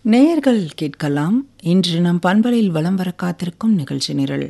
நேயர்கள் கேட்கலாம் இன்று நம் பண்பலையில் வலம் வர காத்திருக்கும் நிகழ்ச்சி நிரல்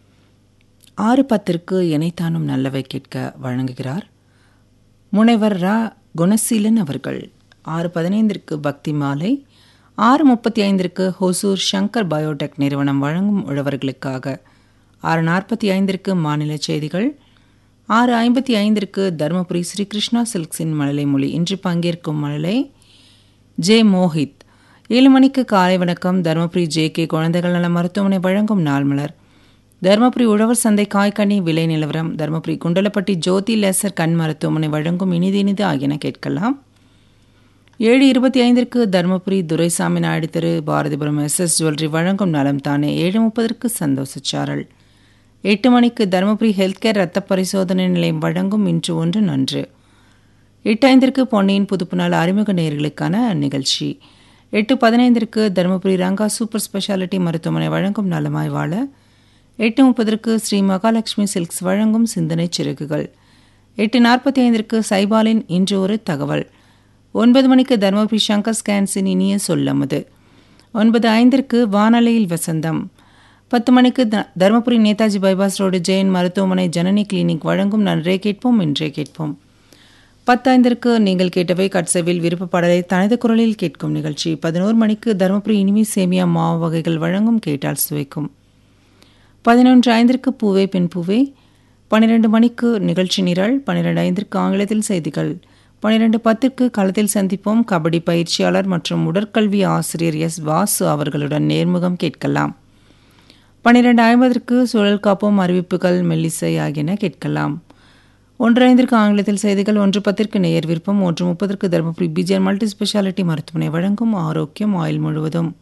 ஆறு பத்திற்கு இணைத்தானும் நல்லவை கேட்க வழங்குகிறார் முனைவர் ரா குணசீலன் அவர்கள் ஆறு பதினைந்திற்கு பக்தி மாலை ஆறு முப்பத்தி ஐந்திற்கு ஹொசூர் சங்கர் பயோடெக் நிறுவனம் வழங்கும் உழவர்களுக்காக ஆறு நாற்பத்தி ஐந்திற்கு மாநில செய்திகள் ஆறு ஐம்பத்தி ஐந்திற்கு தருமபுரி ஸ்ரீ கிருஷ்ணா சில்க்ஸின் மழலை மொழி இன்று பங்கேற்கும் மழலை ஜே மோஹித் ஏழு மணிக்கு காலை வணக்கம் தருமபுரி ஜே கே குழந்தைகள் நல மருத்துவமனை வழங்கும் நாள் மலர் தருமபுரி உழவர் சந்தை காய்கனி விலை நிலவரம் தருமபுரி குண்டலப்பட்டி ஜோதி லேசர் கண் மருத்துவமனை வழங்கும் இனிது இனிது ஆகியன கேட்கலாம் ஏழு இருபத்தி ஐந்திற்கு Dharmapuri Duraisamy Naidu Thiru Bharathipuram S S jewellery வழங்கும் நலம் தானே ஏழு முப்பதற்கு சந்தோஷச்சாரல் எட்டு மணிக்கு தருமபுரி ஹெல்த் கேர் ரத்த பரிசோதனை நிலையம் வழங்கும் இன்று ஒன்று நன்று எட்டு ஐந்திற்கு பொன்னியின் புதுப்புநாள் அறிமுக நேயர்களுக்கான நிகழ்ச்சி எட்டு பதினைந்திற்கு தருமபுரி ரங்கா சூப்பர் ஸ்பெஷாலிட்டி மருத்துவமனை வழங்கும் நலமாய் வாழ எட்டு முப்பதற்கு ஸ்ரீ மகாலட்சுமி சில்க்ஸ் வழங்கும் சிந்தனை சிறகுகள் எட்டு நாற்பத்தி ஐந்திற்கு சைபாலின் இன்று ஒரு தகவல் ஒன்பது மணிக்கு தருமபுரி சங்கர் ஸ்கேன்ஸின் இனிய சொல்லமுது ஒன்பது ஐந்திற்கு வானொலியில் வசந்தம் பத்து மணிக்கு த தருமபுரி நேதாஜி பைபாஸ் ரோடு ஜெயின் மருத்துவமனை ஜனனி கிளினிக் வழங்கும் நன்றே கேட்போம் இன்றே கேட்போம் பத்தைந்திற்கு நீங்கள் கேட்டவை கட்சவில் விருப்ப பாடலை தனது குரலில் கேட்கும் நிகழ்ச்சி பதினோரு மணிக்கு தருமபுரி இனிமை சேமியா மாவு வகைகள் வழங்கும் கேட்டால் சுவைக்கும் பதினொன்று ஐந்திற்கு பூவே பெண் பூவே பன்னிரெண்டு மணிக்கு நிகழ்ச்சி நிரல் பன்னிரெண்டு ஐந்திற்கு ஆங்கிலத்தில் செய்திகள் பன்னிரெண்டு பத்திற்கு களத்தில் சந்திப்போம் கபடி பயிற்சியாளர் மற்றும் உடற்கல்வி ஆசிரியர் எஸ் வாசு அவர்களுடன் நேர்முகம் கேட்கலாம் பன்னிரெண்டு ஐம்பதற்கு சுழல் காப்போம் அறிவிப்புகள் மெல்லிசை ஆகியன கேட்கலாம் ஒன்று ஐந்திற்கு ஆங்கிலத்தில் செய்திகள் ஒன்று பத்திற்கு நேயர் விருப்பம் ஒன்று முப்பதற்கு தருமபுரி பிஜிஆர் மல்டி ஸ்பெஷாலிட்டி மருத்துவமனை வழங்கும் ஆரோக்கியம் ஆயில் முழுவதும்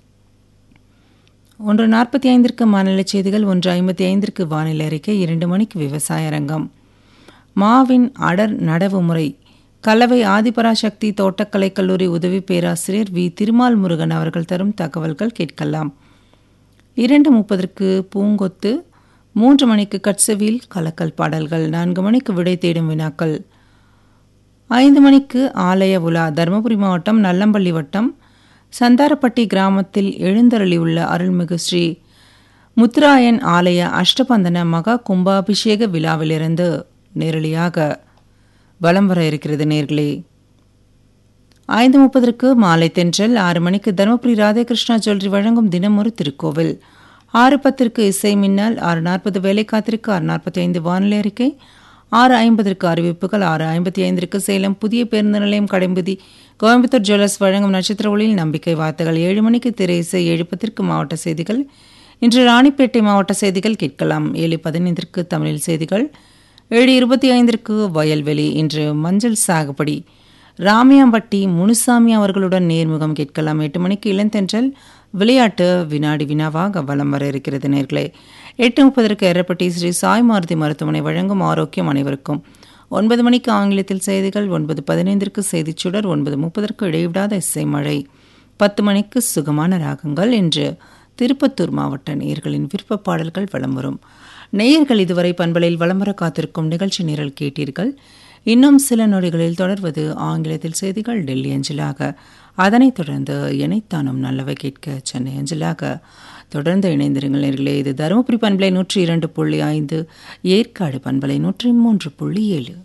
ஒன்று நாற்பத்தி ஐந்திற்கு மாநில செய்திகள் ஒன்று ஐம்பத்தி ஐந்திற்கு வானிலை அறிக்கை இரண்டு மணிக்கு விவசாய ரங்கம் மாவின் அடர் நடவு முறை கலவை ஆதிபராசக்தி தோட்டக்கலை கல்லூரி உதவி பேராசிரியர் வி திருமால் முருகன் அவர்கள் தரும் தகவல்கள் கேட்கலாம் இரண்டு முப்பதற்கு பூங்கொத்து மூன்று மணிக்கு கட்சவில் கலக்கல் பாடல்கள் நான்கு மணிக்கு விடை தேடும் வினாக்கள் ஐந்து மணிக்கு ஆலய உலா தருமபுரி மாவட்டம் நல்லம்பள்ளி வட்டம் சந்தாரப்பட்டி கிராமத்தில் எழுந்தருளியுள்ள அருள்மிகு ஸ்ரீ முத்துராயன் ஆலய அஷ்டபந்தன மகா கும்பாபிஷேக விழாவிலிருந்து நேரடியாக வலம் வர இருக்கிறது நேர்களே ஐந்து முப்பதற்கு மாலை தென்றல் ஆறு மணிக்கு தருமபுரி ராதாகிருஷ்ணா ஜுவல்லரி வழங்கும் தினம் ஒரு திருக்கோவில் ஆறு பத்திற்கு இசை மின்னல் ஆறு நாற்பது வேலை காத்திருக்கு ஆறு நாற்பத்தி ஐந்து வானிலை அறிக்கை ஆறு ஐம்பதற்கு அறிவிப்புகள் ஆறு ஐம்பத்தி ஐந்திற்கு சேலம் புதிய பேருந்து நிலையம் கடைம்புதி கோயம்புத்தூர் ஜுவல்லர்ஸ் வழங்கும் நட்சத்திர ஒளியில் நம்பிக்கை வார்த்தைகள் ஏழு மணிக்கு திரை இசை ஏழு பத்திற்கு மாவட்ட செய்திகள் இன்று ராணிப்பேட்டை மாவட்ட செய்திகள் கேட்கலாம் ஏழு பதினைந்திற்கு தமிழில் செய்திகள் ஏழு இருபத்தி ஐந்திற்கு வயல்வெளி இன்று மஞ்சள் சாகுபடி ராமியாம்பட்டி முனுசாமி அவர்களுடன் நேர்முகம் கேட்கலாம் எட்டு மணிக்கு இளந்தென்றல் விளையாட்டு வினாடி வினாவாக வலம் வர இருக்கிறது நேர்களே எட்டு முப்பதற்கு எரப்பட்டி ஸ்ரீ சாய் மாருதி மருத்துவமனை வழங்கும் ஆரோக்கியம் அனைவருக்கும் ஒன்பது மணிக்கு ஆங்கிலத்தில் செய்திகள் ஒன்பது பதினைந்திற்கு செய்திச் சுடர் ஒன்பது முப்பதற்கு இடைவிடாத இசை மழை பத்து மணிக்கு சுகமான ராகங்கள் என்று திருப்பத்தூர் மாவட்ட நேயர்களின் விருப்ப பாடல்கள் வலம் வரும் நேயர்கள் இதுவரை பண்பலையில் வலம் வர காத்திருக்கும் நிகழ்ச்சி நிரல் கேட்டீர்கள் இன்னும் சில நொடிகளில் தொடர்வது ஆங்கிலத்தில் செய்திகள் டெல்லி அஞ்சலாக அதனைத் தொடர்ந்து இணைத்தானும் நல்லவை கேட்க சென்னை அஞ்சலாக தொடர்ந்து இணைந்திருங்கள் நேர்களே இது தருமபுரி பண்பலை நூற்றி இரண்டு புள்ளி ஐந்து ஏற்காடு பண்பலை நூற்றி மூன்று புள்ளி ஏழு